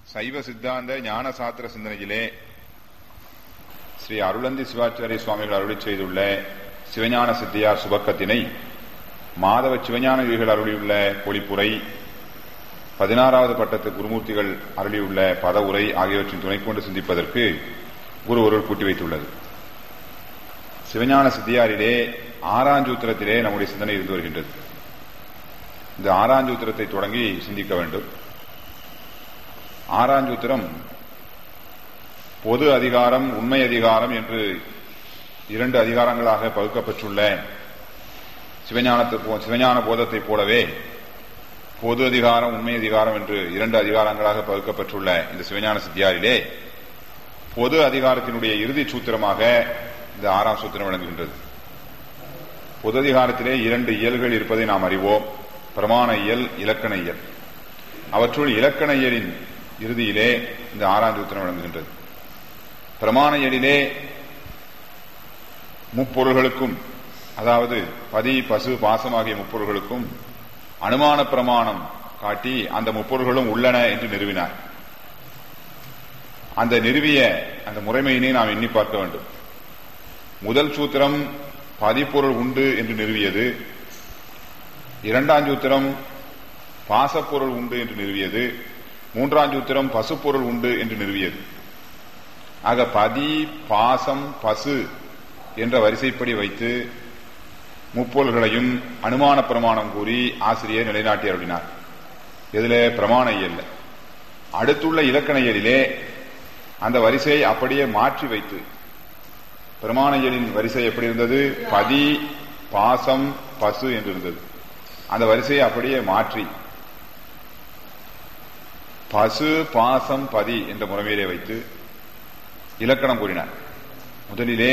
சைவ சித்தாந்த ஞான சாத்திர சிந்தனையிலே ஸ்ரீ அருளந்தி சிவாச்சாரிய சுவாமிகள் அருளி செய்துள்ள சிவஞான சித்தியார் சுபக்கத்தினை மாதவ சிவஞான யுகிகள் அருளியுள்ள பொழிப்புரை பதினாறாவது பட்டத்து குருமூர்த்திகள் அருளியுள்ள பத உரை ஆகியவற்றின் துணை கொண்டு சிந்திப்பதற்கு குரு ஒருவர் கூட்டி வைத்துள்ளது சிவஞான சித்தியாரிலே ஆறாஞ்சூத்திரத்திலே நம்முடைய சிந்தனை இருந்து வருகின்றது இந்த ஆறாஞ்சூத்திரத்தை தொடங்கி சிந்திக்க வேண்டும் ஆறாஞ்சூத்திரம் பொது அதிகாரம் உண்மை அதிகாரம் என்று இரண்டு அதிகாரங்களாக பகுக்கப்பட்டுள்ள சிவஞானத்தை சிவஞான போதத்தை போலவே பொது அதிகாரம் உண்மை அதிகாரம் என்று இரண்டு அதிகாரங்களாக பகுக்கப்பட்டுள்ள இந்த சிவஞான சித்தியாரிலே பொது அதிகாரத்தினுடைய இறுதி சூத்திரமாக இந்த ஆறாம் சூத்திரம் விளங்குகின்றது பொது அதிகாரத்திலே இரண்டு இயல்கள் இருப்பதை நாம் அறிவோம் பிரமாண இயல் இலக்கண இயல் அவற்றுள் இலக்கண இயலின் இறுதியிலே இந்த ஆறாம் சூத்திரம் விளங்குகின்றது பிரமாண இயலிலே முப்பொருள்களுக்கும் அதாவது பதி பசு பாசம் ஆகிய முப்பொருள்களுக்கும் அனுமான பிரமாணம் காட்டி அந்த முப்பொருள்களும் உள்ளன என்று நிறுவினார் அந்த நிறுவிய அந்த முறைமையினை நாம் எண்ணி பார்க்க வேண்டும் முதல் சூத்திரம் பதிப்பொருள் உண்டு என்று நிறுவியது இரண்டாம் சூத்திரம் பாசப்பொருள் உண்டு என்று நிறுவியது மூன்றாம் சூத்திரம் பசுப்பொருள் உண்டு என்று நிறுவியது ஆக பதி பாசம் பசு என்ற வரிசைப்படி வைத்து முப்பொருள்களையும் அனுமான பிரமாணம் கூறி ஆசிரியர் நிலைநாட்டி அருளினார் இதுல பிரமாண இயல்ல அடுத்துள்ள இலக்கண இயலிலே அந்த வரிசையை அப்படியே மாற்றி வைத்து பிரமாண இயலின் வரிசை எப்படி இருந்தது பதி பாசம் பசு என்று இருந்தது அந்த வரிசையை அப்படியே மாற்றி பசு பாசம் பதி என்ற முறைமையிலே வைத்து இலக்கணம் கூறினார் முதலிலே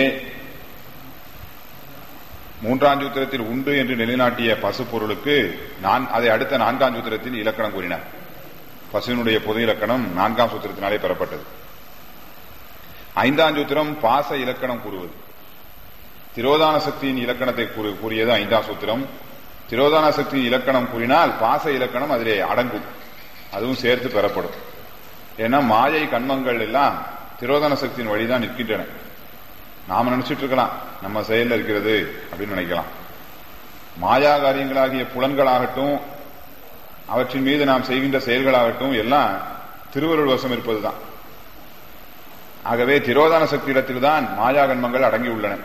மூன்றாம் சூத்திரத்தில் உண்டு என்று நிலைநாட்டிய பசு பொருளுக்கு நான் அதை அடுத்த நான்காம் சூத்திரத்தில் இலக்கணம் கூறினார் பசுவினுடைய பொது இலக்கணம் நான்காம் சூத்திரத்தினாலே பெறப்பட்டது ஐந்தாம் சூத்திரம் பாச இலக்கணம் கூறுவது திரோதான சக்தியின் இலக்கணத்தை கூறியது ஐந்தாம் சூத்திரம் திரோதான சக்தியின் இலக்கணம் கூறினால் பாச இலக்கணம் அதிலே அடங்கும் அதுவும் சேர்த்து பெறப்படும் ஏன்னா மாயை கண்மங்கள் எல்லாம் திரோதான சக்தியின் வழிதான் நிற்கின்றன நாம நினைச்சிட்டு இருக்கலாம் நம்ம செயலில் இருக்கிறது அப்படின்னு நினைக்கலாம் மாயா காரியங்களாகிய புலன்களாகட்டும் அவற்றின் மீது நாம் செய்கின்ற செயல்களாகட்டும் எல்லாம் திருவருள் வசம் இருப்பதுதான் ஆகவே திரோதான சக்தி இடத்தில் தான் மாயா கண்மங்கள் அடங்கியுள்ளன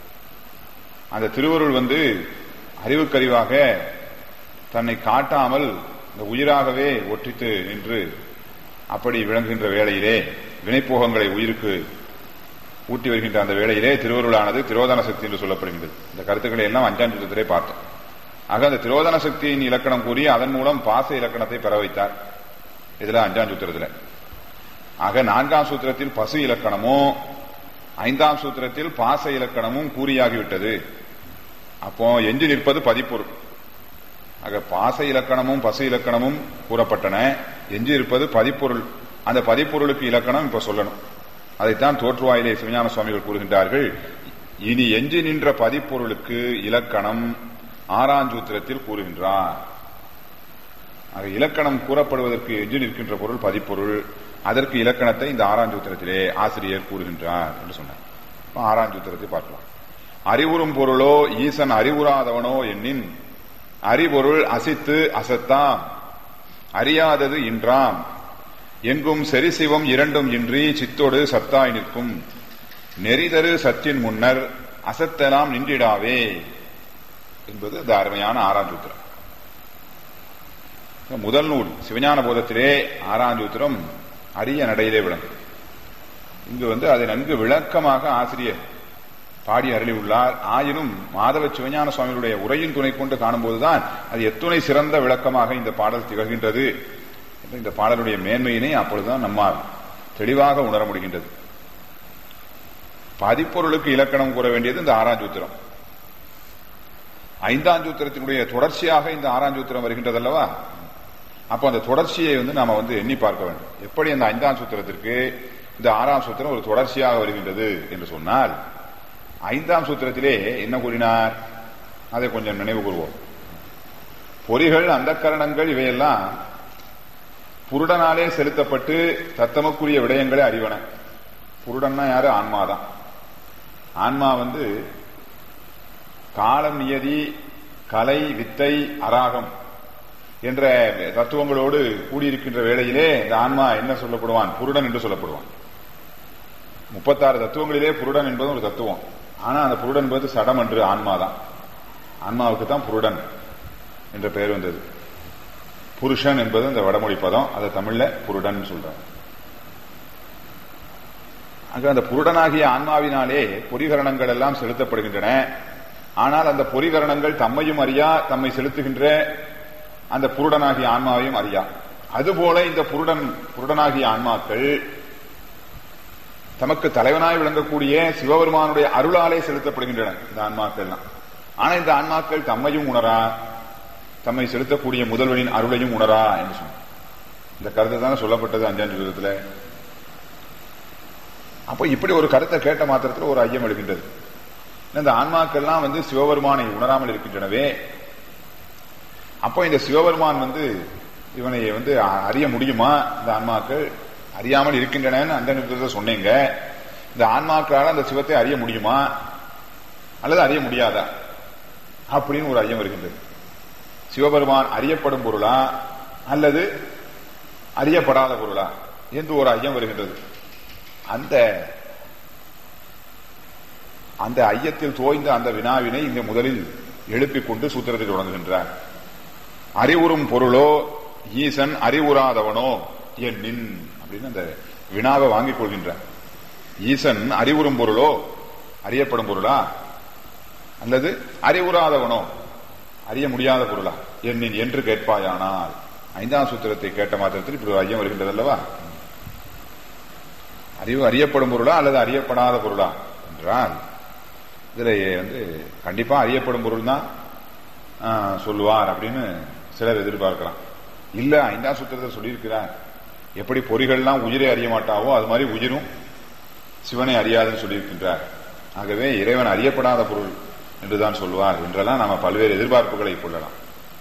அந்த திருவருள் வந்து அறிவுக்கறிவாக தன்னை காட்டாமல் இந்த உயிராகவே ஒற்றித்து நின்று அப்படி விளங்குகின்ற வேளையிலே வினைப்போகங்களை உயிருக்கு ஊட்டி வருகின்ற அந்த வேளையிலே திருவருளானது திரோதான சக்தி என்று சொல்லப்படுகின்றது இந்த கருத்துக்களை எல்லாம் அஞ்சாம் சூத்திரத்திலே பார்த்தோம் ஆக அந்த திரோதான சக்தியின் இலக்கணம் கூறி அதன் மூலம் பாச இலக்கணத்தை பெற வைத்தார் இதுல அஞ்சாம் சூத்திரத்தில் ஆக நான்காம் சூத்திரத்தில் பசு இலக்கணமும் ஐந்தாம் சூத்திரத்தில் பாச இலக்கணமும் கூறியாகிவிட்டது அப்போ எஞ்சி நிற்பது பதிப்பொருள் ஆக பாச இலக்கணமும் பசு இலக்கணமும் கூறப்பட்டன எஞ்சி இருப்பது பதிப்பொருள் அந்த பதிப்பொருளுக்கு இலக்கணம் இப்ப சொல்லணும் அதைத்தான் தோற்றுவாயிலே சிவஞான சுவாமிகள் கூறுகின்றார்கள் இனி எஞ்சி நின்ற பதிப்பொருளுக்கு இலக்கணம் ஆறாஞ்சூத்திரத்தில் கூறுகின்றார் ஆக இலக்கணம் கூறப்படுவதற்கு எஞ்சி நிற்கின்ற பொருள் பதிப்பொருள் அதற்கு இலக்கணத்தை இந்த ஆறாஞ்சூத்திரத்திலே ஆசிரியர் கூறுகின்றார் என்று சொன்னார் ஆறாஞ்சூத்திரத்தை பார்க்கலாம் அறிவுறும் பொருளோ ஈசன் அறிவுறாதவனோ எண்ணின் அறிபொருள் அசித்து அசத்தாம் அறியாதது இன்றாம் எங்கும் செரிசிவம் இரண்டும் இன்றி சித்தோடு சத்தாய் நிற்கும் நெறிதரு சத்தின் முன்னர் அசத்தலாம் நின்றிடாவே என்பது இந்த அருமையான ஆறாம் சூத்திரம் முதல் நூல் சிவஞான போதத்திலே ஆறாம் சூத்திரம் அரிய நடையிலே விளங்கும் இங்கு வந்து அதை நன்கு விளக்கமாக ஆசிரியர் பாடி அருளி உள்ளார் ஆயினும் மாதவ சிவஞான சுவாமிகளுடைய உரையின் துணை கொண்டு காணும்போதுதான் அது எத்துணை சிறந்த விளக்கமாக இந்த பாடல் திகழ்கின்றது இந்த பாடலுடைய மேன்மையினை அப்பொழுதுதான் நம்மால் தெளிவாக உணர முடிகின்றது பதிப்பொருளுக்கு இலக்கணம் கூற வேண்டியது இந்த ஆறாம் சூத்திரம் ஐந்தாம் சூத்திரத்தினுடைய தொடர்ச்சியாக இந்த ஆறாம் சூத்திரம் வருகின்றது அல்லவா அப்போ அந்த தொடர்ச்சியை வந்து நாம வந்து எண்ணி பார்க்க வேண்டும் எப்படி அந்த ஐந்தாம் சூத்திரத்திற்கு இந்த ஆறாம் சூத்திரம் ஒரு தொடர்ச்சியாக வருகின்றது என்று சொன்னால் ஐந்தாம் சூத்திரத்திலே என்ன கூறினார் அதை கொஞ்சம் நினைவு கூறுவோம் பொறிகள் அந்த கரணங்கள் இவையெல்லாம் புருடனாலே செலுத்தப்பட்டு தத்தமக்குரிய விடயங்களை அறிவன புருடன்னா யாரு ஆன்மாதான் ஆன்மா வந்து காலம் நியதி கலை வித்தை அராகம் என்ற தத்துவங்களோடு கூடியிருக்கின்ற வேளையிலே இந்த ஆன்மா என்ன சொல்லப்படுவான் புருடன் என்று சொல்லப்படுவான் முப்பத்தாறு தத்துவங்களிலே புருடன் என்பது ஒரு தத்துவம் ஆனா அந்த புருடன் என்பது சடம் என்று ஆன்மாதான் ஆன்மாவுக்கு தான் புருடன் என்ற பெயர் வந்தது புருஷன் என்பது இந்த வடமொழி பதம் அதை தமிழ்ல புருடன் சொல்றாங்க அங்க அந்த புருடனாகிய ஆன்மாவினாலே பொறிகரணங்கள் எல்லாம் செலுத்தப்படுகின்றன ஆனால் அந்த பொறிகரணங்கள் தம்மையும் அறியா தம்மை செலுத்துகின்ற அந்த புருடனாகிய ஆன்மாவையும் அறியா அதுபோல இந்த புருடன் புருடனாகிய ஆன்மாக்கள் தமக்கு தலைவனாய் விளங்கக்கூடிய சிவபெருமானுடைய அருளாலே செலுத்தப்படுகின்றன இந்த ஆன்மாக்கள்லாம் ஆனா இந்த ஆன்மாக்கள் தம்மையும் உணரா தம்மை செலுத்தக்கூடிய முதல்வனின் அருளையும் உணரா என்று சொன்ன இந்த கருத்து தானே சொல்லப்பட்டது அஞ்சாண்டு விதத்துல அப்போ இப்படி ஒரு கருத்தை கேட்ட மாத்திரத்தில் ஒரு ஐயம் எழுகின்றது இந்த ஆன்மாக்கள்லாம் வந்து சிவபெருமானை உணராமல் இருக்கின்றனவே அப்போ இந்த சிவபெருமான் வந்து இவனை வந்து அறிய முடியுமா இந்த ஆன்மாக்கள் அறியாமல் இருக்கின்றன அந்த நிமிடத்தை சொன்னீங்க இந்த ஆன்மாக்களால் அந்த சிவத்தை அறிய முடியுமா அல்லது அறிய முடியாதா அப்படின்னு ஒரு ஐயம் வருகின்றது சிவபெருமான் அறியப்படும் பொருளா அல்லது அறியப்படாத பொருளா என்று ஒரு ஐயம் வருகின்றது அந்த அந்த ஐயத்தில் தோய்ந்த அந்த வினாவினை இங்க முதலில் எழுப்பிக் கொண்டு சூத்திரத்தை தொடங்குகின்றார் அறிவுறும் பொருளோ ஈசன் அறிவுறாதவனோ என்னின் அப்படின்னு அந்த வினாவை வாங்கிக் கொள்கின்றார் ஈசன் அறிவுறும் பொருளோ அறியப்படும் பொருளா அல்லது அறிவுறாதவனோ அறிய முடியாத பொருளா என்னின் என்று கேட்பாயானால் ஐந்தாம் சூத்திரத்தை கேட்ட மாத்திரத்தில் இப்படி ஒரு ஐயம் வருகின்றது அல்லவா அறிவு அறியப்படும் பொருளா அல்லது அறியப்படாத பொருளா என்றால் இதுல வந்து கண்டிப்பா அறியப்படும் பொருள் தான் சொல்லுவார் அப்படின்னு சிலர் எதிர்பார்க்கலாம் இல்ல ஐந்தாம் சூத்திரத்தை சொல்லியிருக்கிறார் எப்படி பொறிகள்லாம் உயிரை அறிய மாட்டாவோ அது மாதிரி உயிரும் சிவனை அறியாதுன்னு சொல்லியிருக்கின்றார் ஆகவே இறைவன் அறியப்படாத பொருள் என்றுதான் சொல்வார் என்றெல்லாம் நாம பல்வேறு எதிர்பார்ப்புகளை கொள்ளலாம்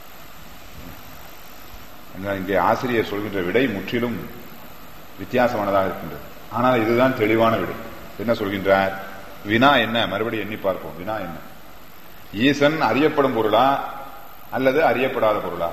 இங்கே ஆசிரியர் சொல்கின்ற விடை முற்றிலும் வித்தியாசமானதாக இருக்கின்றது ஆனால் இதுதான் தெளிவான விடை என்ன சொல்கின்றார் வினா என்ன மறுபடியும் எண்ணி பார்ப்போம் வினா என்ன ஈசன் அறியப்படும் பொருளா அல்லது அறியப்படாத பொருளா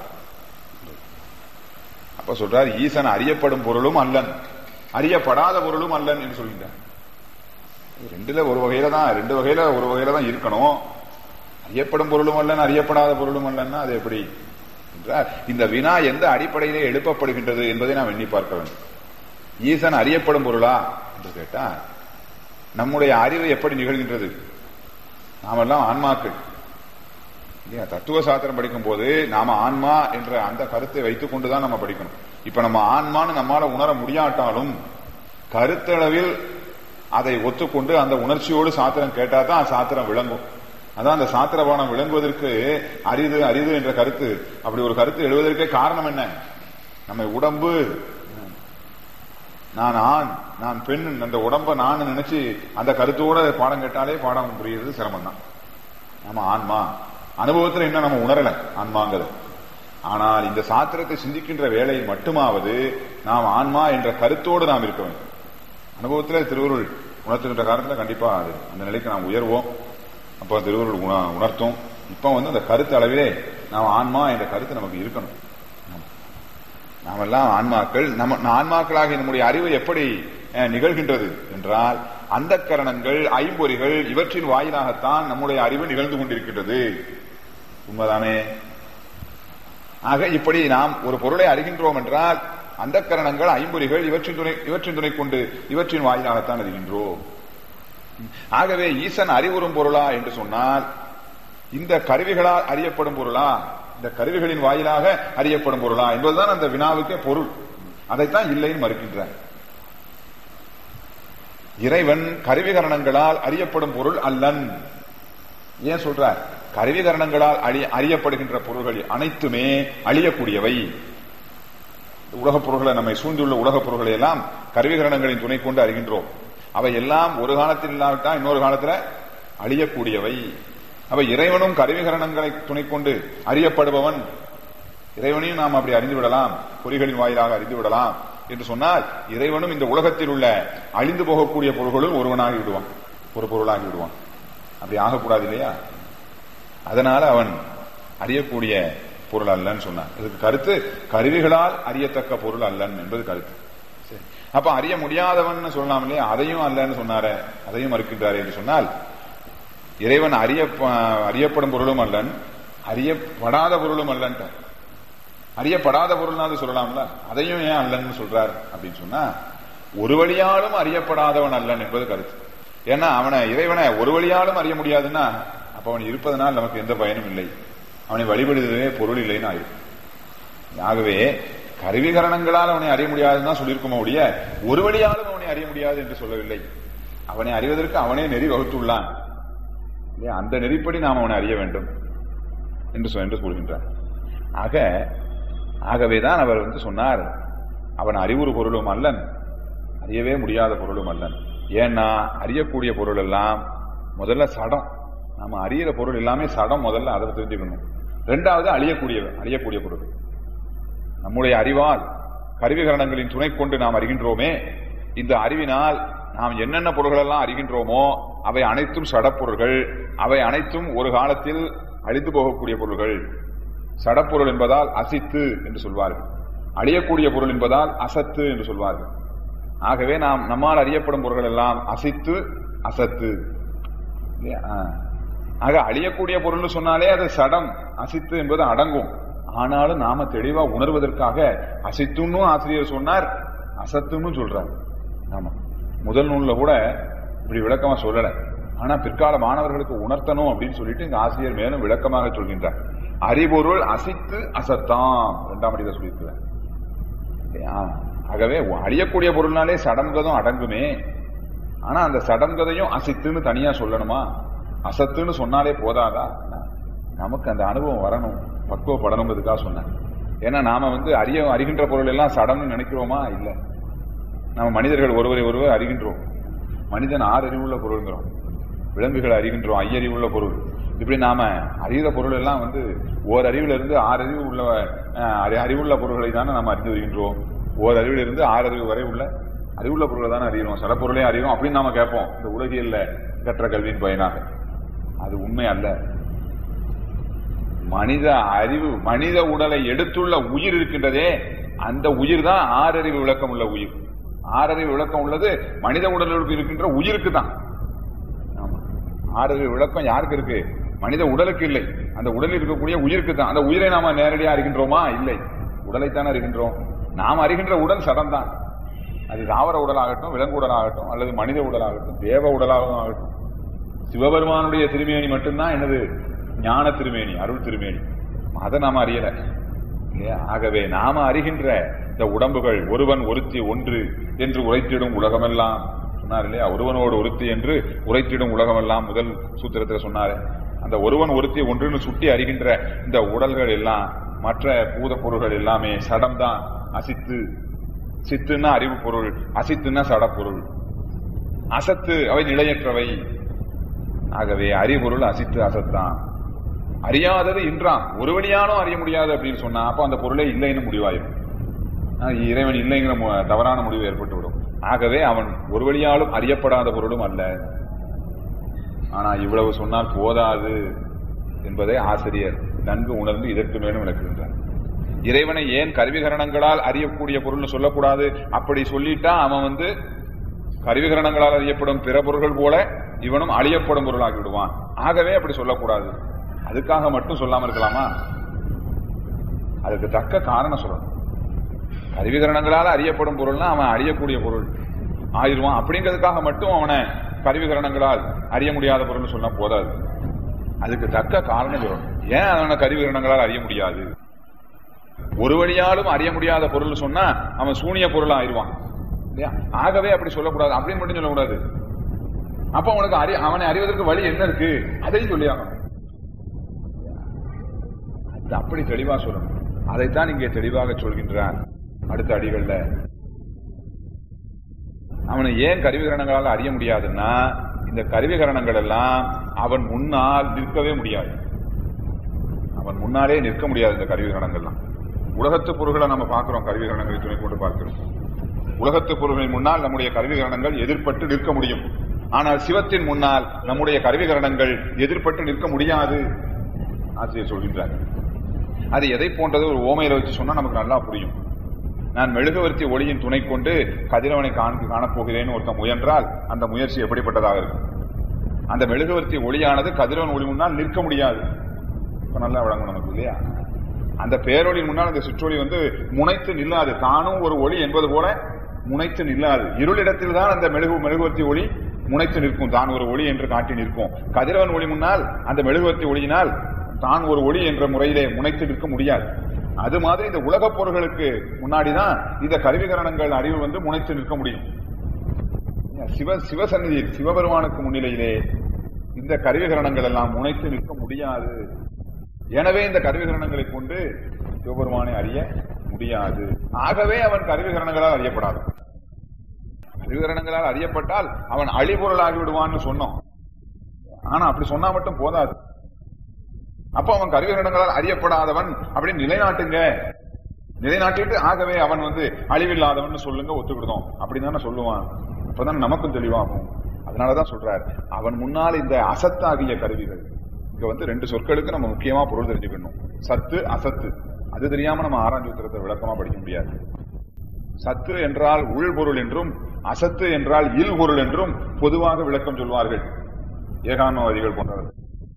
அப்ப சொல்றார் ஈசன் அறியப்படும் பொருளும் அல்லன் அறியப்படாத பொருளும் அல்லன் என்று சொல்கின்றார் ரெண்டுல ஒரு வகையில தான் ரெண்டு வகையில ஒரு வகையில தான் இருக்கணும் அறியப்படும் பொருளும் அல்லன் அறியப்படாத பொருளும் அல்லன்னா அது எப்படி என்றார் இந்த வினா எந்த அடிப்படையிலே எழுப்பப்படுகின்றது என்பதை நாம் எண்ணி பார்க்க வேண்டும் ஈசன் அறியப்படும் பொருளா என்று கேட்டா நம்முடைய அறிவு எப்படி நிகழ்கின்றது நாமெல்லாம் ஆன்மாக்கள் இல்லையா தத்துவ சாஸ்திரம் படிக்கும் போது நாம ஆன்மா என்ற அந்த கருத்தை வைத்துக் கொண்டுதான் நம்ம படிக்கணும் இப்ப நம்ம ஆன்மான்னு நம்மால உணர முடியாட்டாலும் கருத்தளவில் அதை ஒத்துக்கொண்டு அந்த உணர்ச்சியோடு சாத்திரம் கேட்டா தான் சாத்திரம் விளங்கும் அதான் அந்த சாத்திரபானம் விளங்குவதற்கு அரிது அரிது என்ற கருத்து அப்படி ஒரு கருத்து எழுவதற்கே காரணம் என்ன நம்ம உடம்பு நான் ஆண் நான் பெண் அந்த உடம்ப நான் நினைச்சு அந்த கருத்தோட பாடம் கேட்டாலே பாடம் புரியுறது சிரமம் தான் நம்ம ஆன்மா அனுபவத்தில் இன்னும் நம்ம உணரல ஆன்மாங்கிறது ஆனால் இந்த சாத்திரத்தை சிந்திக்கின்ற வேளையில் மட்டுமாவது நாம் ஆன்மா என்ற கருத்தோடு நாம் இருக்க வேண்டும் அனுபவத்தில் திருவருள் உணர்த்துகின்ற காலத்தில் கண்டிப்பா அது அந்த நிலைக்கு நாம் உயர்வோம் அப்போ திருவருள் உணர்த்தும் இப்போ வந்து அந்த கருத்து அளவிலே நாம் ஆன்மா என்ற கருத்து நமக்கு இருக்கணும் நாமெல்லாம் ஆன்மாக்கள் நம்ம ஆன்மாக்களாக நம்முடைய அறிவு எப்படி நிகழ்கின்றது என்றால் அந்த கரணங்கள் ஐம்பொறிகள் இவற்றின் வாயிலாகத்தான் நம்முடைய அறிவு நிகழ்ந்து கொண்டிருக்கின்றது உண்மைதானே ஆக இப்படி நாம் ஒரு பொருளை அறிகின்றோம் என்றால் அந்த கரணங்கள் ஐம்பொறிகள் இவற்றின் துணை இவற்றின் துணை கொண்டு இவற்றின் வாயிலாகத்தான் அறிகின்றோம் ஆகவே ஈசன் அறிவுறும் பொருளா என்று சொன்னால் இந்த கருவிகளால் அறியப்படும் பொருளா இந்த கருவிகளின் வாயிலாக அறியப்படும் பொருளா என்பதுதான் அந்த வினாவுக்கே பொருள் அதைத்தான் இல்லைன்னு மறுக்கின்றார் இறைவன் கருவிகரணங்களால் அறியப்படும் பொருள் அல்லன் ஏன் சொல்றார் கருவிகரணங்களால் அறியப்படுகின்ற பொருள்கள் அனைத்துமே அழியக்கூடியவை உலகப் பொருள்களை நம்மை சூழ்ந்துள்ள உலகப் பொருள்களை எல்லாம் கருவிகரணங்களின் துணை கொண்டு அறிகின்றோம் அவை எல்லாம் ஒரு காலத்தில் இல்லாவிட்டா இன்னொரு காலத்துல அழியக்கூடியவை அவை இறைவனும் கருவிகரணங்களை துணை கொண்டு அறியப்படுபவன் இறைவனையும் நாம் அப்படி அறிந்து விடலாம் பொறிகளின் வாயிலாக அறிந்து விடலாம் என்று சொன்னால் இறைவனும் இந்த உலகத்தில் உள்ள அழிந்து போகக்கூடிய பொருள்களும் ஒருவனாகி விடுவான் ஒரு பொருளாகி விடுவான் அப்படி ஆகக்கூடாது இல்லையா அதனால அவன் அறியக்கூடிய பொருள் அல்லன்னு சொன்னான் இதுக்கு கருத்து கருவிகளால் அறியத்தக்க பொருள் அல்லன் என்பது கருத்து சரி. அப்ப அறிய முடியாதவன் சொல்லலாம் இல்லையா அதையும் அல்லன்னு சொன்னாரே அதையும் மறுக்கின்றாரே என்று சொன்னால் இறைவன் அறிய அறியப்படும் பொருளும் அல்லன் அறியப்படாத பொருளும் அல்லன்ட்டார் அறியப்படாத பொருள்னாவது சொல்லலாம்ல அதையும் ஏன் அல்லன்னு சொல்றார் அப்படின்னு சொன்னா ஒரு வழியாலும் அறியப்படாதவன் அல்லன் என்பது கருத்து ஏன்னா அவனை இறைவனை ஒரு வழியாலும் அறிய முடியாதுன்னா அப்ப அவன் இருப்பதனால் நமக்கு எந்த பயனும் இல்லை அவனை வழிபடுவதே பொருள் இல்லைன்னு ஆயிடும் ஆகவே கருவிகரணங்களால் அவனை அறிய முடியாதுன்னு தான் சொல்லியிருக்கோமோ ஒழிய ஒரு வழியாலும் அவனை அறிய முடியாது என்று சொல்லவில்லை அவனை அறிவதற்கு அவனே நெறி வகுத்துள்ளான் இல்லையா? அந்த நெறிப்படி நாம் அவனை அறிய வேண்டும் என்று சொ- என்று கூறுகின்றார் ஆக ஆகவேதான் அவர் வந்து சொன்னார் அவன் அறிவுறு பொருளும் அல்லன் அறியவே முடியாத பொருளும் அல்லன் ஏன்னா அறியக்கூடிய பொருள் எல்லாம் முதல்ல சடம் நாம அறியிற பொருள் எல்லாமே சடம் முதல்ல அதை தெரிஞ்சுக்கணும் ரெண்டாவது அழியக்கூடிய அழியக்கூடிய பொருள் நம்முடைய அறிவால் கருவிகரணங்களின் துணை கொண்டு நாம் அறிகின்றோமே இந்த அறிவினால் நாம் என்னென்ன பொருள்கள் எல்லாம் அறிகின்றோமோ அவை அனைத்தும் சடப்பொருள்கள் அவை அனைத்தும் ஒரு காலத்தில் அழிந்து போகக்கூடிய பொருள்கள் சடப்பொருள் என்பதால் அசித்து என்று சொல்வார்கள் அழியக்கூடிய பொருள் என்பதால் அசத்து என்று சொல்வார்கள் ஆகவே நாம் நம்மால் அறியப்படும் பொருள்கள் எல்லாம் அசித்து அசத்து இல்லையா? ஆ. ஆக அழியக்கூடிய பொருள்னு சொன்னாலே அது சடம் அசித்து என்பது அடங்கும் ஆனாலும் நாம தெளிவா உணர்வதற்காக அசித்துன்னு ஆசிரியர் சொன்னார் அசத்துன்னு சொல்றார் ஆமா முதல் நூல்ல கூட இப்படி விளக்கமா சொல்லல ஆனா பிற்கால மாணவர்களுக்கு உணர்த்தணும் அப்படின்னு சொல்லிட்டு இங்க ஆசிரியர் மேலும் விளக்கமாக சொல்கின்றார் அறிபொருள் அசித்து அசத்தாம் இரண்டாம் அடியில சொல்லியிருக்கிறார் இல்லையா? ஆகவே அழியக்கூடிய பொருள்னாலே சடங்கதும் அடங்குமே ஆனா அந்த சடங்கதையும் அசித்துன்னு தனியா சொல்லணுமா அசத்துன்னு சொன்னாலே போதாதா நமக்கு அந்த அனுபவம் வரணும் பக்குவப்படணுங்கிறதுக்காக சொன்னேன் ஏன்னா நாம வந்து அறிய அறிகின்ற பொருள் எல்லாம் சடம்னு நினைக்கிறோமா இல்ல நம்ம மனிதர்கள் ஒருவரை ஒருவர் அறிகின்றோம் மனிதன் ஆறு அறிவுள்ள பொருள்ங்கிறோம் விலங்குகள் அறிகின்றோம் ஐயறிவுள்ள பொருள் இப்படி நாம அறிகிற பொருள் எல்லாம் வந்து ஓர் அறிவுல இருந்து ஆறு அறிவு உள்ள அஹ், அறி- அறிவுள்ள பொருள்களை தானே நாம் அறிந்து வருகின்றோம் ஓர் அறிவுல இருந்து ஆறு அறிவு வரை உள்ள அறிவுள்ள பொருளை தானே அறிகிறோம் சில பொருளே அறிகிறோம் அப்படின்னு நாம கேட்போம் இந்த உலகியல்ல கற்ற கல்வியின் பயனாக அது உண்மை அல்ல மனித அறிவு மனித உடலை எடுத்துள்ள உயிர் இருக்கின்றதே அந்த உயிர் தான் ஆறறிவு விளக்கம் உள்ள உயிர் ஆறறிவு விளக்கம் உள்ளது மனித உடலுக்கு இருக்கின்ற உயிருக்கு தான் ஆமா. ஆறறிவு விளக்கம் யாருக்கு இருக்கு மனித உடலுக்கு இல்லை அந்த உடலில் இருக்கக்கூடிய உயிருக்கு தான் அந்த உயிரை நாம நேரடியாக அறிகின்றோமா இல்லை உடலைத்தானே அறிகின்றோம் நாம் அறிகின்ற உடல் சடம் தான் அது தாவர உடலாகட்டும் விலங்கு உடலாகட்டும் அல்லது மனித உடலாகட்டும் தேவ உடலாகவும் ஆகட்டும் சிவபெருமானுடைய திருமேனி மட்டும்தான் என்னது ஞான திருமேனி அருள் திருமேனி அதை நாம அறியல இல்லையா ஆகவே நாம அறிகின்ற இந்த உடம்புகள் ஒருவன் ஒருத்தி ஒன்று என்று உரைத்திடும் உலகமெல்லாம் சொன்னார் இல்லையா ஒருவனோடு ஒருத்தி என்று உரைத்திடும் உலகமெல்லாம் முதல் சூத்திரத்தில் சொன்னாரு அந்த ஒருவன் ஒருத்தி ஒன்றுன்னு சுட்டி அறிகின்ற இந்த உடல்கள் எல்லாம் மற்ற பூத பொருள்கள் எல்லாமே சடம்தான் அசித்து சித்துன்னா அறிவு பொருள் அசித்துன்னா சடப்பொருள் அசத்து அவை நிலையற்றவை ஆகவே அறிபொருள் அசித்து அசத்தான் அறியாதது இன்றாம் ஒரு வழியானும் அறிய முடியாது அப்படின்னு சொன்னா அப்ப அந்த பொருளே இல்லைன்னு முடிவாயிரும் ஆஹ் இறைவன் இல்லைங்கிற மு- தவறான முடிவு ஏற்பட்டுவிடும் ஆகவே அவன் ஒரு வழியாலும் அறியப்படாத பொருளும் அல்ல ஆனா இவ்வளவு சொன்னால் போதாது என்பதை ஆசிரியர் நன்கு உணர்ந்து இதற்கு மேலும் விளக்குகின்றார் இறைவனை ஏன் கருவிகரணங்களால் அறியக்கூடிய பொருள்னு சொல்லக்கூடாது அப்படி சொல்லிட்டா அவன் வந்து கருவிகரணங்களால் அறியப்படும் பிற பொருள்கள் போல இவனும் அழியப்படும் பொருளாகி விடுவான் ஆகவே அப்படி சொல்லக்கூடாது அதுக்காக மட்டும் சொல்லாம இருக்கலாமா அதுக்கு தக்க காரணம் சொல்லணும் கருவிகரணங்களால் அறியப்படும் பொருள்னா அவன் அறியக்கூடிய பொருள் ஆயிடுவான் அப்படிங்கிறதுக்காக மட்டும் அவனை கருவிகரணங்களால் அறிய முடியாத பொருள்னு சொன்னா போதாது அதுக்கு தக்க காரணம் சொல்லணும் ஏன் அவனை கருவிகரணங்களால் அறிய முடியாது ஒரு வழியாலும் அறிய முடியாத பொருள் சொன்னா அவன் சூனிய பொருளா ஆயிடுவான் இல்லையா ஆகவே அப்படி சொல்லக்கூடாது அப்படின்னு மட்டும் சொல்லக்கூடாது அப்ப அவனுக்கு அறி அவனை அறிவதற்கு வழி என்ன இருக்கு அதையும் சொல்லி ஆகணும் அது அப்படி தெளிவா சொல்லணும் அதைத்தான் இங்கே தெளிவாக சொல்கின்றான் அடுத்த அடிகள்ல அவனை ஏன் கருவிகரணங்களால் அறிய முடியாதுன்னா இந்த கருவிகரணங்கள் எல்லாம் அவன் முன்னால் நிற்கவே முடியாது அவன் முன்னாலே நிற்க முடியாது இந்த கருவிகரணங்கள்லாம் உலகத்து பொருள்களை நம்ம பார்க்கிறோம் கருவிகரணங்களை துணை கொண்டு பார்க்கிறோம் உலகத்து பொருள்களின் முன்னால் நம்முடைய கருவிகரணங்கள் எதிர்பட்டு நிற்க முடியும் ஆனால் சிவத்தின் முன்னால் நம்முடைய கருவிகரணங்கள் எதிர்பட்டு நிற்க முடியாது ஆசிரியர் சொல்கின்றார் அது எதை போன்றது ஒரு ஓமையில வச்சு சொன்னா நமக்கு நல்லா புரியும் நான் மெழுகுவர்த்தி ஒளியின் துணை கொண்டு கதிரவனை காண காணப்போகிறேன்னு ஒருத்தன் முயன்றால் அந்த முயற்சி எப்படிப்பட்டதாக இருக்கும் அந்த மெழுகுவர்த்தி ஒளியானது கதிரவன் ஒளி முன்னால் நிற்க முடியாது இப்ப நல்லா வழங்கும் நமக்கு இல்லையா அந்த பேரொளியின் முன்னால் அந்த சுற்றொளி வந்து முனைத்து நில்லாது தானும் ஒரு ஒளி என்பது போல முனைத்து நில்லாது இருளிடத்தில் தான் அந்த மெழுகு மெழுகுவர்த்தி ஒளி முனைத்து நிற்கும் தான் ஒரு ஒளி என்று காட்டி நிற்கும் கதிரவன் ஒளி முன்னால் அந்த மெழுகுவர்த்தி ஒளியினால் தான் ஒரு ஒளி என்ற முறையிலே முனைத்து நிற்க முடியாது அது மாதிரி இந்த உலகப் பொருள்களுக்கு முன்னாடிதான் இந்த கருவிகரணங்கள் அறிவு வந்து முனைத்து நிற்க முடியும் சிவ சிவசந்நிதியில் சிவபெருமானுக்கு முன்னிலையிலே இந்த கருவிகரணங்கள் எல்லாம் முனைத்து நிற்க முடியாது எனவே இந்த கருவிகரணங்களை கொண்டு சிவபெருமானை அறிய முடியாது ஆகவே அவன் கருவிகரணங்களால் அறியப்படாது கருவிகரணங்களால் அறியப்பட்டால் அவன் அழிபொருளாகி விடுவான்னு சொன்னோம் ஆனா அப்படி சொன்னா மட்டும் போதாது அப்போ அவன் கருவிகரணங்களால் அறியப்படாதவன் அப்படின்னு நிலைநாட்டுங்க நிலைநாட்டிட்டு ஆகவே அவன் வந்து அழிவில்லாதவன் சொல்லுங்க ஒத்துக்கிடுதோம் அப்படின்னு தானே சொல்லுவான் அப்பதான் நமக்கும் தெளிவாகும் அதனாலதான் சொல்றார் அவன் முன்னால் இந்த அசத்தாகிய கருவிகள் இங்க வந்து ரெண்டு சொற்களுக்கு நம்ம முக்கியமா பொருள் தெரிஞ்சுக்கணும் சத்து அசத்து அது தெரியாம நம்ம ஆராய்ச்சி உத்தரத்தை விளக்கமா படிக்க முடியாது சத்து என்றால் உள்பொருள் என்றும் அசத்து என்றால் இல் பொருள் என்றும் பொதுவாக விளக்கம் சொல்வார்கள் ஏகான்மவாதிகள் போன்றவர்கள்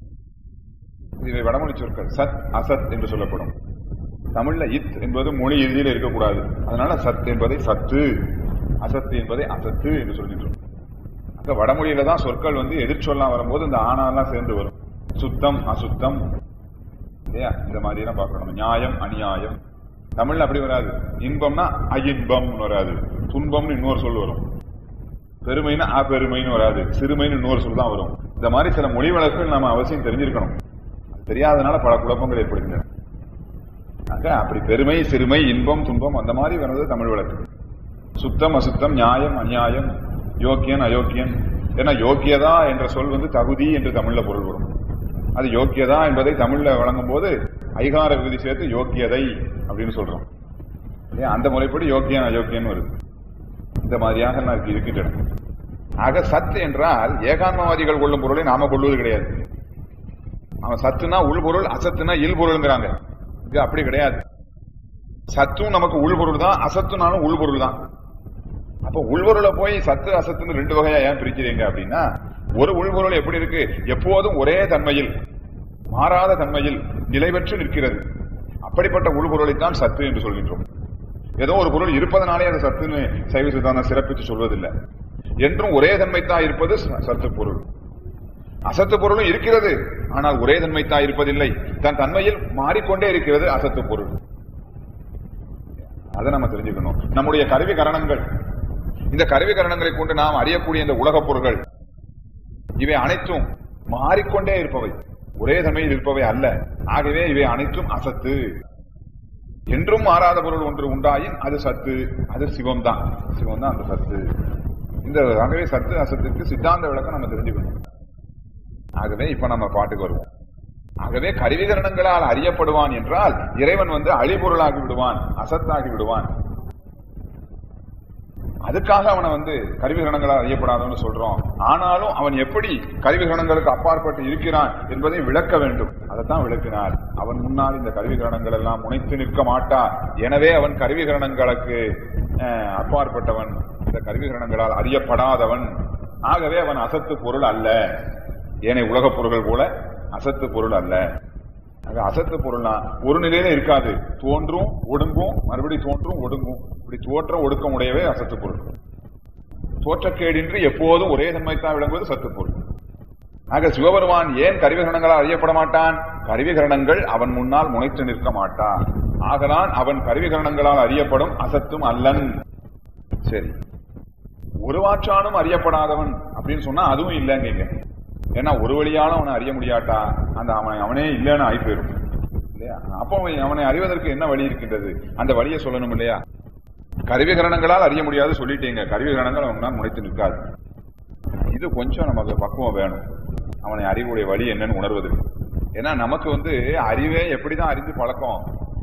இவை வடமொழி சொற்கள் சத் அசத் என்று சொல்லப்படும் தமிழ்ல இத் என்பது மொழி இறுதியில் இருக்கக்கூடாது அதனால சத் என்பதை சத்து அசத்து என்பதை அசத்து என்று சொல்கின்றோம் அங்க வடமொழியில தான் சொற்கள் வந்து எதிர்ச்சொல்லாம் வரும்போது இந்த ஆனாலாம் சேர்ந்து வரும் சுத்தம் அசுத்தம் இல்லையா இந்த மாதிரி எல்லாம் பார்க்கணும் நியாயம் அநியாயம் தமிழ்ல அப்படி வராது இன்பம்னா அயின்பம் வராது துன்பம்னு இன்னொரு சொல் வரும் பெருமைன்னா அப்பெருமைன்னு வராது சிறுமைன்னு இன்னொரு சொல் தான் வரும் இந்த மாதிரி சில மொழி வழக்குகள் நம்ம அவசியம் தெரிஞ்சிருக்கணும் தெரியாதனால பல குழப்பங்கள் ஏற்படுகின்றன ஆக அப்படி பெருமை சிறுமை இன்பம் துன்பம் அந்த மாதிரி வர்றது தமிழ் வழக்கு சுத்தம் அசுத்தம் நியாயம் அநியாயம் யோக்கியன் அயோக்கியன் ஏன்னா யோக்கியதா என்ற சொல் வந்து தகுதி என்று தமிழ்ல பொருள் வரும் அது யோக்கியதா என்பதை தமிழ்ல வழங்கும் போது ஐகார விகுதி சேர்த்து யோக்கியதை அப்படின்னு சொல்றோம் அந்த முறைப்படி யோக்கியன் அயோக்கியன் வருது இந்த மாதிரியாக நான் இருக்கின்றன ஆக சத்து என்றால் ஏகான்மவாதிகள் கொள்ளும் பொருளை நாம கொள்வது கிடையாது அவன் சத்துனா உள்பொருள் அசத்துனா இல்பொருள்ங்கிறாங்க இது அப்படி கிடையாது சத்தும் நமக்கு உள்பொருள் தான் அசத்துனாலும் உள்பொருள் தான் அப்ப உள்பொருளை போய் சத்து அசத்துன்னு ரெண்டு வகையா ஏன் பிரிக்கிறீங்க அப்படின்னா ஒரு உள்பொருள் எப்படி இருக்கு எப்போதும் ஒரே தன்மையில் மாறாத தன்மையில் நிலை பெற்று நிற்கிறது அப்படிப்பட்ட உள்பொருளைத்தான் சத்து என்று சொல்கின்றோம் ஏதோ ஒரு பொருள் இருப்பதனாலே அது சத்துன்னு சைவ சித்தாந்தம் சிறப்பித்து சொல்வதில்லை என்றும் ஒரே தன்மைத்தான் இருப்பது சத்து பொருள் அசத்து பொருளும் இருக்கிறது ஆனால் ஒரே தன்மைத்தான் இருப்பதில்லை தன் தன்மையில் மாறிக்கொண்டே இருக்கிறது அசத்து பொருள் அதை நம்ம தெரிஞ்சுக்கணும் நம்முடைய கருவி கரணங்கள் இந்த கருவி கரணங்களை கொண்டு நாம் அறியக்கூடிய இந்த உலகப் பொருள்கள் இவை அனைத்தும் மாறிக்கொண்டே இருப்பவை ஒரே தன்மையில் இருப்பவை அல்ல ஆகவே இவை அனைத்தும் அசத்து என்றும் மாறாத பொருள் ஒன்று உண்டாயின் அது சத்து அது சிவம் தான் சிவம் தான் அந்த சத்து இந்த ஆகவே சத்து அசத்துக்கு சித்தாந்த விளக்கம் நம்ம தெரிஞ்சுக்கணும் ஆகவே இப்ப நம்ம பாட்டுக்கு வருவோம் ஆகவே கருவிகரணங்களால் அறியப்படுவான் என்றால் இறைவன் வந்து அழிபொருளாகி விடுவான் அசத்தாகி விடுவான் அதுக்காக அவனை வந்து கருவிகரணங்களால் அறியப்படாதவன்னு சொல்றோம் ஆனாலும் அவன் எப்படி கருவிகரணங்களுக்கு அப்பாற்பட்டு இருக்கிறான் என்பதை விளக்க வேண்டும் அதைத்தான் விளக்கினார் அவன் முன்னால் இந்த கருவிகரணங்கள் எல்லாம் முனைத்து நிற்க மாட்டா எனவே அவன் கருவிகரணங்களுக்கு அப்பாற்பட்டவன் இந்த கருவிகரணங்களால் அறியப்படாதவன் ஆகவே அவன் அசத்து பொருள் அல்ல ஏனைய உலகப் பொருள்கள் போல அசத்து பொருள் அல்ல அசத்து பொருள்னா ஒரு நிலையில இருக்காது தோன்றும் ஒடுங்கும் மறுபடியும் தோன்றும் ஒடுங்கும் இப்படி தோற்ற ஒடுக்கம் உடையவே அசத்து பொருள் தோற்றக்கேடின்றி எப்போதும் ஒரே தன்மைத்தான் விளங்குவது சத்து பொருள் ஆக சிவபெருமான் ஏன் கருவிகரணங்களால் அறியப்பட மாட்டான் கருவிகரணங்கள் அவன் முன்னால் முனைத்து நிற்க மாட்டான் ஆகதான் அவன் கருவிகரணங்களால் அறியப்படும் அசத்தும் அல்லன் சரி ஒருவாற்றானும் அறியப்படாதவன் அப்படின்னு சொன்னா அதுவும் இல்லைங்க ஏன்னா ஒரு வழியாலும் அவனை அறிய முடியாட்டா அந்த அவன் அவனே இல்லைன்னு ஆகி போயிடும் இல்லையா அப்போ அவனை அறிவதற்கு என்ன வழி இருக்கின்றது அந்த வழியை சொல்லணும் இல்லையா கருவிகரணங்களால் அறிய முடியாது சொல்லிட்டீங்க கருவிகரணங்கள் அவனால் முனைத்து நிற்காது இது கொஞ்சம் நமக்கு பக்குவம் வேணும் அவனை அறிவுடைய வழி என்னன்னு உணர்வது ஏன்னா நமக்கு வந்து அறிவே எப்படிதான் அறிந்து பழக்கம்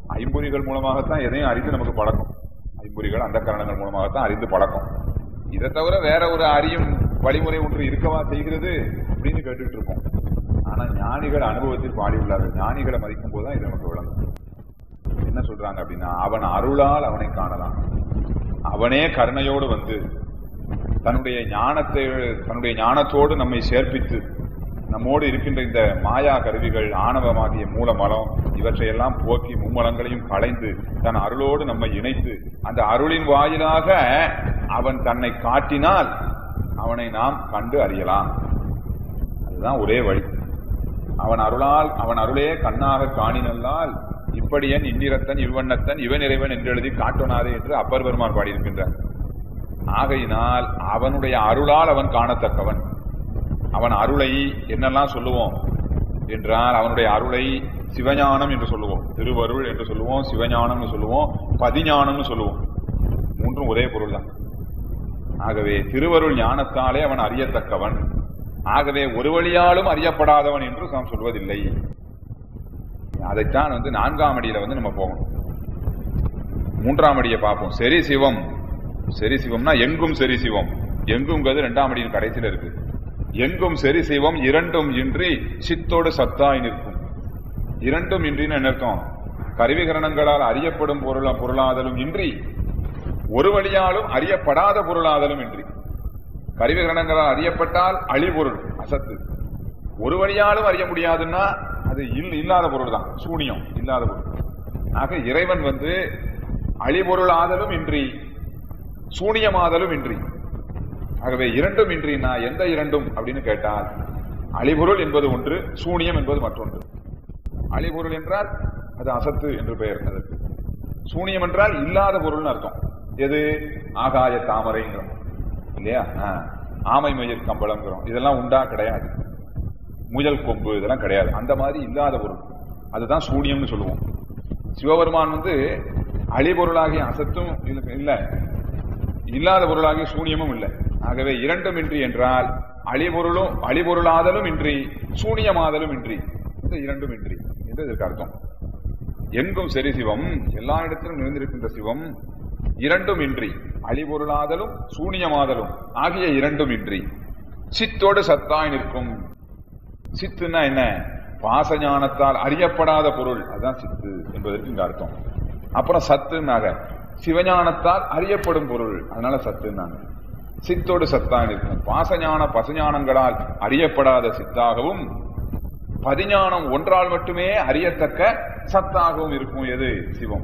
ஐம்பொறிகள் மூலமாகத்தான் எதையும் அறிந்து நமக்கு பழக்கம் ஐம்பொறிகள் அந்த கரணங்கள் மூலமாகத்தான் அறிந்து பழக்கம் இதை தவிர வேற ஒரு அறியும் வழிமுறை ஒன்று இருக்கவா செய்கிறது அப்படின்னு கேட்டுட்டு இருக்கோம் ஆனா ஞானிகள் அனுபவத்தில் பாடியுள்ளார்கள் ஞானிகளை மதிக்கும் போதுதான் இது நமக்கு விளங்கும் என்ன சொல்றாங்க அப்படின்னா அவன் அருளால் அவனை காணலாம் அவனே கருணையோடு வந்து தன்னுடைய ஞானத்தை தன்னுடைய ஞானத்தோடு நம்மை சேர்ப்பித்து நம்மோடு இருக்கின்ற இந்த மாயா கருவிகள் ஆணவமாகிய மூலமலம் இவற்றையெல்லாம் போக்கி மும்மலங்களையும் களைந்து தன் அருளோடு நம்மை இணைத்து அந்த அருளின் வாயிலாக அவன் தன்னை காட்டினால் அவனை நாம் கண்டு அறியலாம் அதுதான் ஒரே வழி அவன் அருளால் அவன் அருளே கண்ணாக காணினல்லால் இப்படியன் இந்நிறத்தன் இவ்வண்ணத்தன் இவன் இறைவன் என்று எழுதி காட்டுனாதே என்று அப்பர் பெருமான் பாடியிருக்கின்றார் ஆகையினால் அவனுடைய அருளால் அவன் காணத்தக்கவன் அவன் அருளை என்னெல்லாம் சொல்லுவோம் என்றால் அவனுடைய அருளை சிவஞானம் என்று சொல்லுவோம் திருவருள் என்று சொல்லுவோம் சிவஞானம்னு சொல்லுவோம் பதிஞானம்னு சொல்லுவோம் மூன்றும் ஒரே பொருள் தான் ஆகவே திருவருள் ஞானத்தாலே அவன் அறியத்தக்கவன் ஆகவே ஒரு வழியாலும் அறியப்படாதவன் என்று நாம் சொல்வதில்லை அதைத்தான் வந்து நான்காம் அடியில வந்து நம்ம போகணும் மூன்றாம் அடியை பார்ப்போம் சரி சிவம் சரி சிவம்னா எங்கும் சரி சிவம் எங்குங்கிறது இரண்டாம் அடியின் கடைசியில இருக்கு எங்கும் சரி சிவம் இரண்டும் இன்றி சித்தோடு சத்தாய் நிற்கும் இரண்டும் இன்றின்னு என்ன அர்த்தம் கருவிகரணங்களால் அறியப்படும் பொருள பொருளாதலும் இன்றி ஒரு வழியாலும் அறியப்படாத பொருளாதலும் இன்றி கருவிகரணங்களால் அறியப்பட்டால் அழிபொருள் அசத்து ஒரு வழியாலும் அறிய முடியாதுன்னா அது இல் இல்லாத பொருள் தான் சூனியம் இல்லாத பொருள் ஆக இறைவன் வந்து அழிபொருள் ஆதலும் இன்றி சூனியமாதலும் இன்றி ஆகவே இரண்டும் இன்றினா எந்த இரண்டும் அப்படின்னு கேட்டால் அழிபொருள் என்பது ஒன்று சூனியம் என்பது மற்றொன்று அழிபொருள் என்றால் அது அசத்து என்று பெயர் அதற்கு சூனியம் என்றால் இல்லாத பொருள்னு அர்த்தம் எது ஆகாய தாமரைங்கிறோம் இல்லையா ஆ. ஆமை மயிர் கம்பளம்ங்கிறோம் இதெல்லாம் உண்டா கிடையாது முயல் கொம்பு இதெல்லாம் கிடையாது அந்த மாதிரி இல்லாத பொருள் அதுதான் சூனியம்னு சொல்லுவோம் சிவபெருமான் வந்து அழிபொருளாகிய அசத்தும் இல்ல- இல்ல இல்லாத பொருளாகிய சூனியமும் இல்லை ஆகவே இரண்டும் இன்றி என்றால் அழிபொருளும் அழிபொருளாதலும் இன்றி சூனியமாதலும் இன்றி இந்த இரண்டும் இன்றி என்று இதற்கு அர்த்தம் எங்கும் சரி சிவம் எல்லா இடத்திலும் நிறைந்திருக்கின்ற சிவம் இரண்டும் இன்றி அழிபொருளாதலும் சூனியமாதலும் ஆகிய இரண்டும் இன்றி சித்தோடு சத்தாய் நிற்கும் சித்துன்னா என்ன பாசஞானத்தால் அறியப்படாத பொருள் அதுதான் சித்து என்பதற்கு இங்க அர்த்தம் அப்புறம் சத்துனாக சிவஞானத்தால் அறியப்படும் பொருள் அதனால சத்துனாங்க சித்தோடு சத்தாய் நிற்கும் பாசஞான பசஞானங்களால் அறியப்படாத சித்தாகவும் பதிஞானம் ஒன்றால் மட்டுமே அறியத்தக்க சத்தாகவும் இருக்கும் எது சிவம்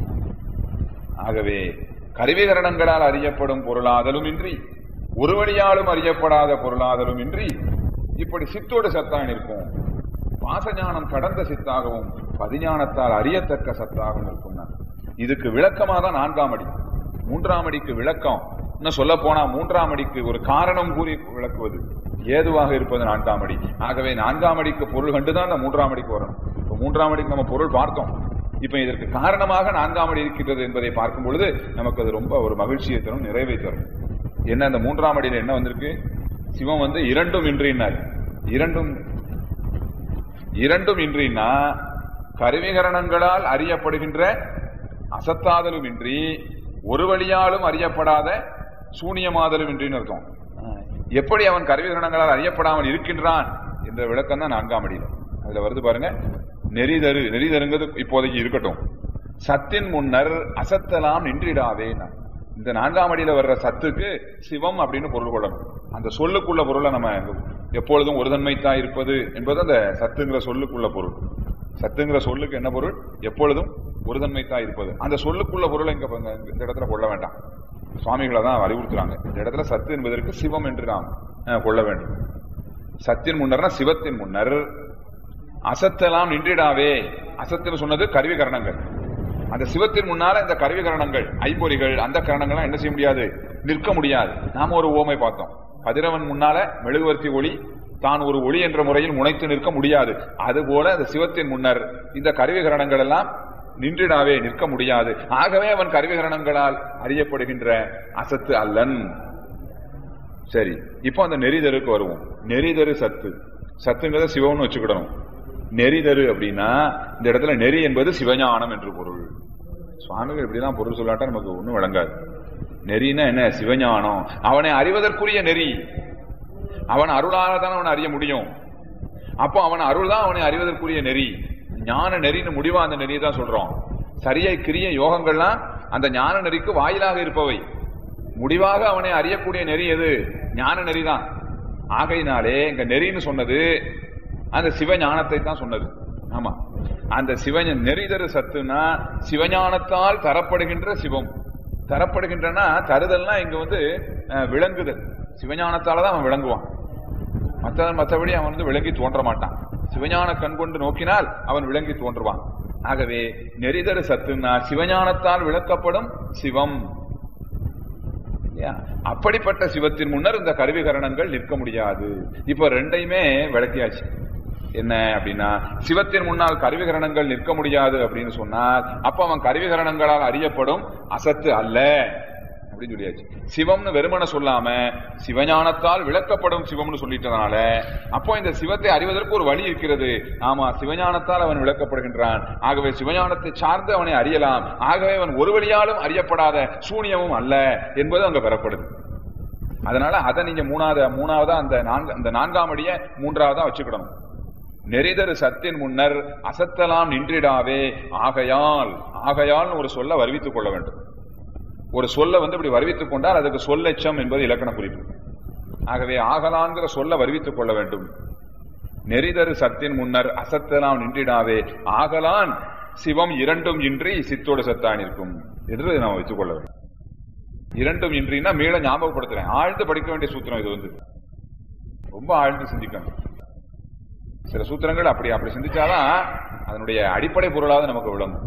ஆகவே கருவிகரணங்களால் அறியப்படும் பொருளாதலும் இன்றி ஒரு வழியாலும் அறியப்படாத பொருளாதலும் இன்றி இப்படி சித்தோடு சத்தான் இருக்கும் பாசஞானம் கடந்த சித்தாகவும் பதிஞானத்தால் அறியத்தக்க சத்தாகவும் இருக்கும் இதுக்கு விளக்கமாக தான் நான்காம் அடி மூன்றாம் அடிக்கு விளக்கம் இன்னும் சொல்ல போனா மூன்றாம் அடிக்கு ஒரு காரணம் கூறி விளக்குவது ஏதுவாக இருப்பது நான்காம் அடி ஆகவே நான்காம் அடிக்கு பொருள் கண்டுதான் அந்த மூன்றாம் அடிக்கு வரணும் இப்ப மூன்றாம் அடிக்கு நம்ம பொருள் பார்த்தோம் இப்ப இதற்கு காரணமாக நான்காம் அடி இருக்கின்றது என்பதை பார்க்கும் பொழுது நமக்கு அது ரொம்ப ஒரு மகிழ்ச்சியை தரும் நிறைவை தரும் என்ன அந்த மூன்றாம் அடியில என்ன வந்திருக்கு சிவம் வந்து இரண்டும் இன்றினார் இரண்டும் இரண்டும் இன்றினா கருவிகரணங்களால் அறியப்படுகின்ற அசத்தாதலும் இன்றி ஒரு வழியாலும் அறியப்படாத சூனியமாதலும் இன்றின்னு அர்த்தம் எப்படி அவன் கருவிகரணங்களால் அறியப்படாமல் இருக்கின்றான் என்ற விளக்கம் தான் நான்காம் அடியில அதுல வருது பாருங்க நெறிதரு நெறிதருங்கிறது இப்போதைக்கு இருக்கட்டும் சத்தின் முன்னர் அசத்தலாம் நின்றிடாவே இந்த நான்காம் அடியில வர்ற சத்துக்கு சிவம் அப்படின்னு பொருள் கொள்ளணும் அந்த சொல்லுக்குள்ள பொருளை நம்ம எப்பொழுதும் ஒரு தன்மைத்தான் இருப்பது என்பது அந்த சத்துங்கிற சொல்லுக்குள்ள பொருள் சத்துங்கிற சொல்லுக்கு என்ன பொருள் எப்பொழுதும் ஒரு தன்மைத்தான் இருப்பது அந்த சொல்லுக்குள்ள பொருளை இங்க பாருங்க, இந்த இடத்துல கொள்ள வேண்டாம் சுவாமிகளை தான் வலியுறுத்துறாங்க இந்த இடத்துல சத்து என்பதற்கு சிவம் என்று நாம் அஹ், கொள்ள வேண்டும் சத்தின் முன்னர்னா சிவத்தின் முன்னர் அசத்தெல்லாம் நின்றிடாவே அசத்துன்னு சொன்னது கருவி கரணங்கள் அந்த சிவத்தின் முன்னால இந்த கருவி கரணங்கள் ஐம்பொறிகள் அந்த கரணங்கள்லாம் என்ன செய்ய முடியாது நிற்க முடியாது நாம ஒரு ஓமை பார்த்தோம் கதிரவன் முன்னால மெழுகுவர்த்தி ஒளி தான் ஒரு ஒளி என்ற முறையில் முனைத்து நிற்க முடியாது அதுபோல அந்த சிவத்தின் முன்னர் இந்த கருவிகரணங்கள் எல்லாம் நின்றிடாவே நிற்க முடியாது ஆகவே அவன் கருவிகரணங்களால் அறியப்படுகின்ற அசத்து அல்லன் சரி இப்போ அந்த நெறிதருக்கு வருவோம் நெறிதரு சத்து சத்துங்கிறத சிவம்னு வச்சுக்கிடணும் நெறிதரு அப்படின்னா இந்த இடத்துல நெறி என்பது சிவஞானம் என்று பொருள் சுவாமிகள் இப்படிதான் பொருள் சொல்லாட்டா நமக்கு ஒண்ணும் விளங்காது நெறின்னா என்ன சிவஞானம் அவனை அறிவதற்குரிய நெறி அவன் அருளால தான் அவனை அறிய முடியும் அப்போ அவன் அருள் தான் அவனை அறிவதற்குரிய நெறி ஞான நெறின்னு முடிவா அந்த நெறியை தான் சொல்றோம் சரியை கிரிய யோகங்கள்லாம் அந்த ஞான நெறிக்கு வாயிலாக இருப்பவை முடிவாக அவனை அறியக்கூடிய நெறி எது ஞான நெறி தான் ஆகையினாலே இங்க நெறின்னு சொன்னது அந்த சிவஞானத்தை தான் சொன்னது ஆமா அந்த சிவ நெறிதரு சத்துனா சிவஞானத்தால் தரப்படுகின்ற சிவம் தரப்படுகின்றனா தருதல்னா இங்க வந்து அஹ், விளங்குதல் சிவஞானத்தால தான் அவன் விளங்குவான் மற்ற மற்றபடி அவன் வந்து விளங்கி தோன்ற மாட்டான் சிவஞான கண் கொண்டு நோக்கினால் அவன் விளங்கி தோன்றுவான் ஆகவே நெறிதரு சத்துன்னா சிவஞானத்தால் விளக்கப்படும் சிவம் இல்லையா? அப்படிப்பட்ட சிவத்தின் முன்னர் இந்த கருவிகரணங்கள் நிற்க முடியாது இப்ப ரெண்டையுமே விளக்கியாச்சு என்ன அப்படின்னா சிவத்தின் முன்னால் கருவிகரணங்கள் நிற்க முடியாது அப்படின்னு சொன்னால் அப்ப அவன் கருவிகரணங்களால் அறியப்படும் அசத்து அல்ல அப்படின்னு சொல்லியாச்சு சிவம்னு வெறுமன சொல்லாம சிவஞானத்தால் விளக்கப்படும் சிவம்னு சொல்லிட்டதுனால அப்போ இந்த சிவத்தை அறிவதற்கு ஒரு வழி இருக்கிறது ஆமா சிவஞானத்தால் அவன் விளக்கப்படுகின்றான் ஆகவே சிவஞானத்தை சார்ந்து அவனை அறியலாம் ஆகவே அவன் ஒரு வழியாலும் அறியப்படாத சூனியமும் அல்ல என்பது அங்க பெறப்படுது அதனால அதை நீங்க மூணாவது மூணாவதா அந்த நான்கு அந்த நான்காம் அடிய மூன்றாவதா வச்சுக்கிடணும் நெறிதரு சத்தின் முன்னர் அசத்தலாம் நின்றிடாவே ஆகையால் ஆகையால் ஒரு சொல்ல வருவித்துக் கொள்ள வேண்டும் ஒரு சொல்ல வந்து இப்படி வருவித்துக் கொண்டால் அதுக்கு சொல்லெச்சம் என்பது இலக்கண குறிப்பு ஆகவே ஆகலான்கிற சொல்ல வருவித்துக் கொள்ள வேண்டும் நெறிதரு சத்தின் முன்னர் அசத்தலாம் நின்றிடாவே ஆகலான் சிவம் இரண்டும் இன்றி சித்தோடு சத்தா நிற்கும் என்று நாம் வைத்துக் கொள்ள வேண்டும் இரண்டும் இன்றினா மீள ஞாபகப்படுத்துறேன் ஆழ்ந்து படிக்க வேண்டிய சூத்திரம் இது வந்து ரொம்ப ஆழ்ந்து சிந்திக்கணும் சில சூத்திரங்கள் அப்படி அப்படி சிந்திச்சாதான் அதனுடைய அடிப்படை பொருளாவது நமக்கு விளங்கும்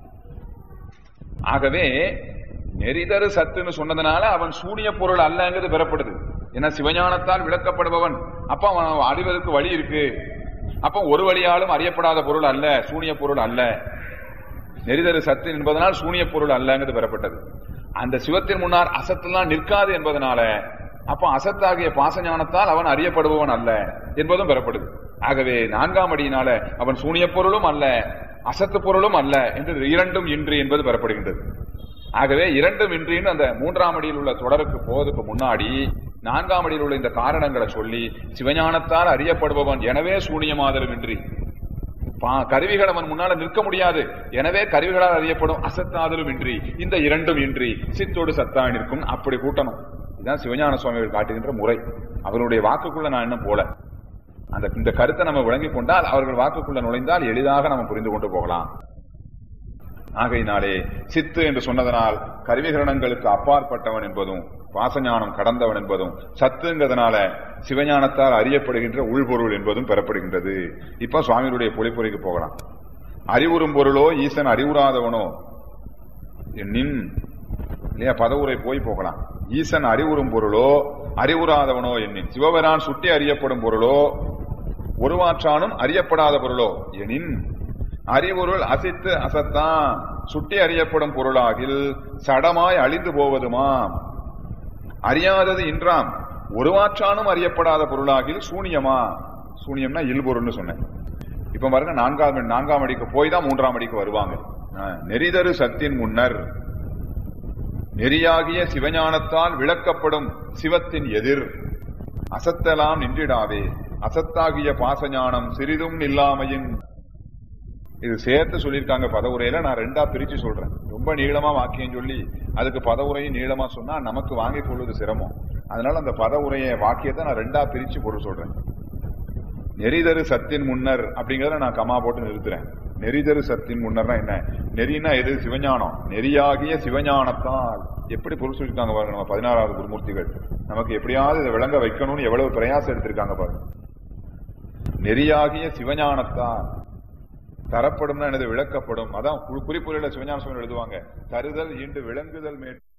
ஆகவே நெறிதரு சத்துன்னு சொன்னதுனால அவன் சூனிய பொருள் அல்லங்கிறது பெறப்படுது ஏன்னா சிவஞானத்தால் விளக்கப்படுபவன் அப்ப அவன் அறிவதற்கு வழி இருக்கு அப்ப ஒரு வழியாலும் அறியப்படாத பொருள் அல்ல சூனிய பொருள் அல்ல நெறிதரு சத்து என்பதனால் சூனிய பொருள் அல்லங்கிறது பெறப்பட்டது அந்த சிவத்தின் முன்னார் அசத்தெல்லாம் நிற்காது என்பதனால அப்ப அசத்தாகிய பாசஞானத்தால் அவன் அறியப்படுபவன் அல்ல என்பதும் பெறப்படுது ஆகவே நான்காம் அடியினால அவன் சூனிய பொருளும் அல்ல அசத்து பொருளும் அல்ல என்று இரண்டும் இன்றி என்பது பெறப்படுகின்றது ஆகவே இரண்டும் இன்றின்னு அந்த மூன்றாம் அடியில் உள்ள தொடருக்கு போவதற்கு முன்னாடி நான்காம் அடியில் உள்ள இந்த காரணங்களை சொல்லி சிவஞானத்தால் அறியப்படுபவன் எனவே சூனியமாதலும் இன்றி பா- கருவிகள் அவன் முன்னால நிற்க முடியாது எனவே கருவிகளால் அறியப்படும் அசத்தாதலும் இன்றி இந்த இரண்டும் இன்றி சித்தோடு சத்தா நிற்கும் அப்படி கூட்டணும் இதுதான் சிவஞான சுவாமிகள் காட்டுகின்ற முறை அவருடைய வாக்குக்குள்ள நான் இன்னும் போல அந்த இந்த கருத்தை நம்ம விளங்கிக் கொண்டால் அவர்கள் வாக்குக்குள்ள நுழைந்தால் எளிதாக நம்ம புரிந்து கொண்டு போகலாம் ஆகையினாலே சித்து என்று சொன்னதனால் கருவிகரணங்களுக்கு அப்பாற்பட்டவன் என்பதும் பாசஞானம் கடந்தவன் என்பதும் சத்துங்கிறதுனால சிவஞானத்தால் அறியப்படுகின்ற உள்பொருள் என்பதும் பெறப்படுகின்றது இப்ப சுவாமியுடைய பொழிப்புரைக்கு போகலாம் அறிவுறும் பொருளோ ஈசன் அறிவுறாதவனோ நின் இல்லையா பதவுரை போய் போகலாம் ஈசன் அறிவுறும் பொருளோ அறிவுறாதவனோ எண்ணின் சிவபெரான் சுட்டி அறியப்படும் பொருளோ ஒருவாற்றானும் அறியப்படாத பொருளோ எனின் அறிவுருள் அசித்து அசத்தான் சுட்டி அறியப்படும் பொருளாகில் சடமாய் அழிந்து போவதுமாம் அறியாதது இன்றாம் ஒருவாற்றானும் அறியப்படாத பொருளாகில் சூனியமா சூனியம்னா இல்பொருள்னு சொன்னேன் இப்ப பாருங்க நான்காம் நான்காம் அடிக்கு போய் தான் மூன்றாம் அடிக்கு வருவாங்க ஆ, நெறிதரு சத்தின் முன்னர் நெறியாகிய சிவஞானத்தால் விளக்கப்படும் சிவத்தின் எதிர் அசத்தலாம் நின்றிடாவே அசத்தாகிய பாசஞானம் சிறிதும் இல்லாமையின் இது சேர்த்து சொல்லியிருக்காங்க பதவுரையில நான் ரெண்டா பிரிச்சு சொல்றேன் ரொம்ப நீளமா வாக்கியம் சொல்லி அதுக்கு பதவுரையும் நீளமா சொன்னா நமக்கு வாங்கிக் கொள்வது சிரமம் அதனால அந்த பதவுரைய வாக்கியத்தை நான் ரெண்டா பிரிச்சு பொருள் சொல்றேன் நெறிதரு சத்தின் முன்னர் அப்படிங்கறத நான் கமா போட்டு நிறுத்துறேன் நெறிதரு சத்தின் முன்னர்னா என்ன நெறினா எது சிவஞானம் நெறியாகிய சிவஞானத்தால் எப்படி பொருள் சொல்லியிருக்காங்க பாருங்க நம்ம பதினாறாவது குருமூர்த்திகள் நமக்கு எப்படியாவது இதை விளங்க வைக்கணும்னு எவ்வளவு பிரயாசம் எடுத்திருக்காங்க பாருங்க நெறியாகிய சிவஞானத்தால் தரப்படும்னா எனது விளக்கப்படும் அதான் குறிப்புரையில சிவஞான சுவாமி எழுதுவாங்க தருதல் ஈண்டு விளங்குதல் மேற்